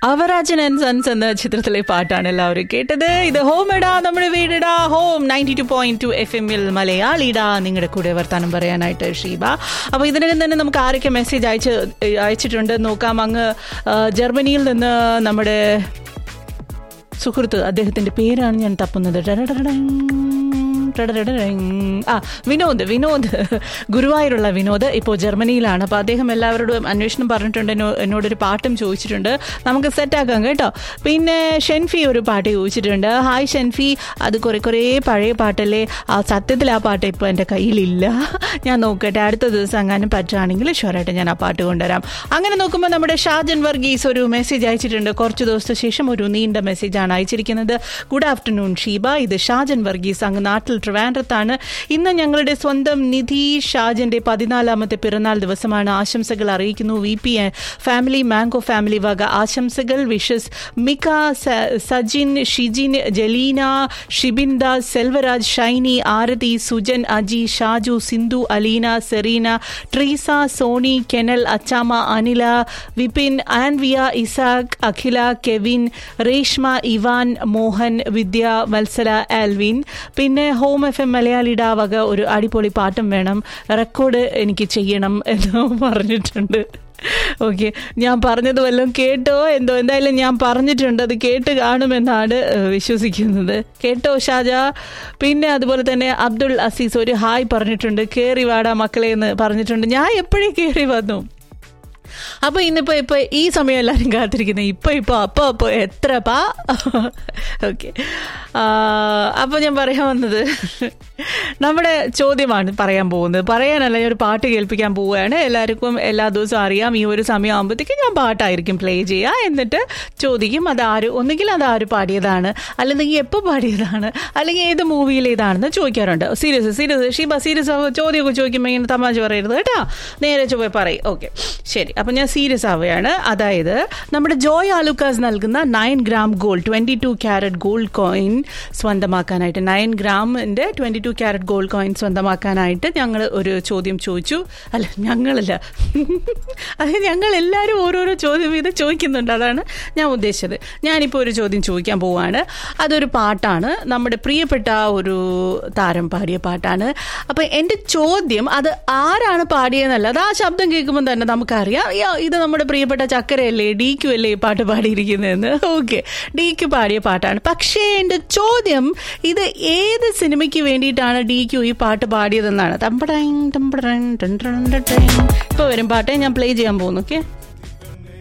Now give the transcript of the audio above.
അവരാജൻ and sons എന്ന ചിത്രത്തിലെ പാട്ടാണ് എല്ലാവരും കേട്ടത് ഇത് ഹോം എടാ നമ്മുടെ വീടിടാ home ninety two point two F എമ്മിൽ മലയാളിടാ നിങ്ങളുടെ കൂടെ വർത്താനം പറയാനായിട്ട് ഷീബ അപ്പോൾ ഇതിനകം തന്നെ നമുക്ക് ആരൊക്കെ മെസ്സേജ് അയച്ച് അയച്ചിട്ടുണ്ട് നോക്കാം അങ്ങ് ആ, ജർമ്മനിയിൽ നിന്ന് നമ്മുടെ സുഹൃത്ത് അദ്ദേഹത്തിന്റെ പേരാണ് ഞാൻ തപ്പുന്നത് ടടടടടങ്, ടടടടടങ്. ആ വിനോദ് വിനോദ് ഗുരുവായൂരുള്ള വിനോദ് ഇപ്പോൾ ജർമ്മനിയിലാണ് അപ്പോൾ അദ്ദേഹം എല്ലാവരോടും അന്വേഷണം പറഞ്ഞിട്ടുണ്ട് എന്നോ- എന്നോടൊരു പാട്ടും ചോദിച്ചിട്ടുണ്ട് നമുക്ക് സെറ്റാക്കാം കേട്ടോ പിന്നെ ഷെൻഫി ഒരു പാട്ട് ചോദിച്ചിട്ടുണ്ട് ഹായ് ഷെൻഫി അത് കുറെ കുറേ പഴയ പാട്ടല്ലേ ആ സത്യത്തിൽ ആ പാട്ട് ഇപ്പോൾ എൻ്റെ കയ്യിലില്ല ഞാൻ നോക്കട്ടെ അടുത്ത ദിവസം അങ്ങാനും പറ്റുകയാണെങ്കിൽ ഷുവറായിട്ട് ഞാൻ ആ പാട്ട് കൊണ്ടുവരാം അങ്ങനെ നോക്കുമ്പോൾ നമ്മുടെ ഷാജൻ വർഗീസ് ഒരു മെസ്സേജ് അയച്ചിട്ടുണ്ട് കുറച്ച് ദിവസത്തെ ശേഷം ഒരു നീണ്ട മെസ്സേജാണ് അയച്ചിരിക്കുന്നത് ഗുഡ് ആഫ്റ്റർനൂൺ ഷീബ ഇത് ഷാജൻ വർഗീസ് അങ്ങ് നാട്ടിൽ ട്രിവാൻഡ്രത്താണ് ഇന്ന് ഞങ്ങളുടെ സ്വന്തം നിധി ഷാജന്റെ പതിനാലാമത്തെ പിറന്നാൾ ദിവസമാണ് ആശംസകൾ അറിയിക്കുന്നു V P family mango family വക ആശംസകൾ വിഷസ് മിക സ- സജിൻ ഷിജിൻ ജലീന ഷിബിൻ ദാസ് സെൽവരാജ് ഷൈനി ആരതി സുജൻ അജി ഷാജു സിന്ധു അലീന സെറീന ട്രീസ സോണി കെനൽ അച്ചാമ അനില വിപിൻ ആൻവിയ ഇസാഖ് അഖില കെവിൻ രേഷ്മ ഇവാൻ മോഹൻ വിദ്യ വത്സല ആൽവിൻ പിന്നെ ഹോം എഫ് എം മലയാളിയുടെ ആ വക ഒരു അടിപൊളി പാട്ടും വേണം റെക്കോർഡ് എനിക്ക് ചെയ്യണം എന്ന് പറഞ്ഞിട്ടുണ്ട് ഓക്കെ ഞാൻ പറഞ്ഞത് വല്ലതും കേട്ടോ എന്തോ എന്തായാലും ഞാൻ പറഞ്ഞിട്ടുണ്ട് അത് കേട്ട് കാണുമെന്നാണ് ഏഹ്, വിശ്വസിക്കുന്നത് കേട്ടോ ഷാജ പിന്നെ അതുപോലെ തന്നെ അബ്ദുൾ അസീസ് ഒരു ഹായ് പറഞ്ഞിട്ടുണ്ട് കേറി വാടാ മക്കളെ എന്ന് പറഞ്ഞിട്ടുണ്ട് ഞാൻ എപ്പോഴേ കേറി വന്നു അപ്പൊ ഇന്നിപ്പോ ഇപ്പൊ ഈ സമയം എല്ലാവരും കാത്തിരിക്കുന്നത് ഇപ്പൊ ഇപ്പൊ അപ്പൊ അപ്പൊ എത്ര പാ ഓക്കെ അപ്പൊ ഞാൻ പറയാൻ വന്നത് നമ്മുടെ ചോദ്യമാണ് പറയാൻ പോകുന്നത് പറയാനല്ല ഞാൻ ഒരു പാട്ട് കേൾപ്പിക്കാൻ പോവുകയാണ് എല്ലാവർക്കും എല്ലാ ദിവസവും അറിയാം ഈ ഒരു സമയമാകുമ്പോഴത്തേക്കും ഞാൻ പാട്ടായിരിക്കും പ്ലേ ചെയ്യുക എന്നിട്ട് ചോദിക്കും അത് ആര് ഒന്നുകിൽ അത് ആര് പാടിയതാണ് അല്ലെങ്കിൽ എപ്പോൾ പാടിയതാണ് അല്ലെങ്കിൽ ഏത് മൂവിയിൽ ഏതാണെന്ന് ചോദിക്കാറുണ്ട് സീരിയസ് സീരിയസ് ഷീബ സീരിയസ് ചോദ്യമൊക്കെ ചോദിക്കുമ്പോൾ ഇങ്ങനെ തമാശ പറയരുത് കേട്ടോ നേരെ ചൊവ്വ പറയും ഓക്കെ ശരി അപ്പം ഞാൻ സീരിയസ് ആവുകയാണ് അതായത് നമ്മുടെ ജോയ് ആലുക്കാസ് നൽകുന്ന nine gram gold twenty two carat gold coin സ്വന്തമാക്കാനായിട്ട് നയൻ ഗ്രാമിൻ്റെ twenty two carat gold coin സ്വന്തമാക്കാനായിട്ട് ഞങ്ങൾ ഒരു ചോദ്യം ചോദിച്ചു അല്ല ഞങ്ങളല്ല അത് ഞങ്ങൾ എല്ലാവരും ഓരോരോ ചോദ്യം വീതം ചോദിക്കുന്നുണ്ട് അതാണ് ഞാൻ ഉദ്ദേശിച്ചത് ഞാനിപ്പോൾ ഒരു ചോദ്യം ചോദിക്കാൻ പോവുകയാണ് അതൊരു പാട്ടാണ് നമ്മുടെ പ്രിയപ്പെട്ട ഒരു താരം പാടിയ പാട്ടാണ് അപ്പം എൻ്റെ ചോദ്യം അത് ആരാണ് പാടിയതെന്നല്ല അത് ആ ശബ്ദം കേൾക്കുമ്പോൾ തന്നെ നമുക്കറിയാം യ്യോ, ഇത് നമ്മുടെ പ്രിയപ്പെട്ട ചക്കരയല്ലേ ഡി ക്യു അല്ലേ ഈ പാട്ട് പാടിയിരിക്കുന്നതെന്ന് ഓക്കെ ഡി ക്യു പാടിയ പാട്ടാണ് പക്ഷേ എൻ്റെ ചോദ്യം ഇത് ഏത് സിനിമയ്ക്ക് വേണ്ടിയിട്ടാണ് ഡി ക്യു ഈ പാട്ട് പാടിയതെന്നാണ് തമ്പടൈൻ തമ്പടൈൻ ടൺ ടൺ ടൺ ടൺ. ഇപ്പൊ വരും പാട്ടേ ഞാൻ പ്ലേ ചെയ്യാൻ പോകുന്നു ഓക്കെ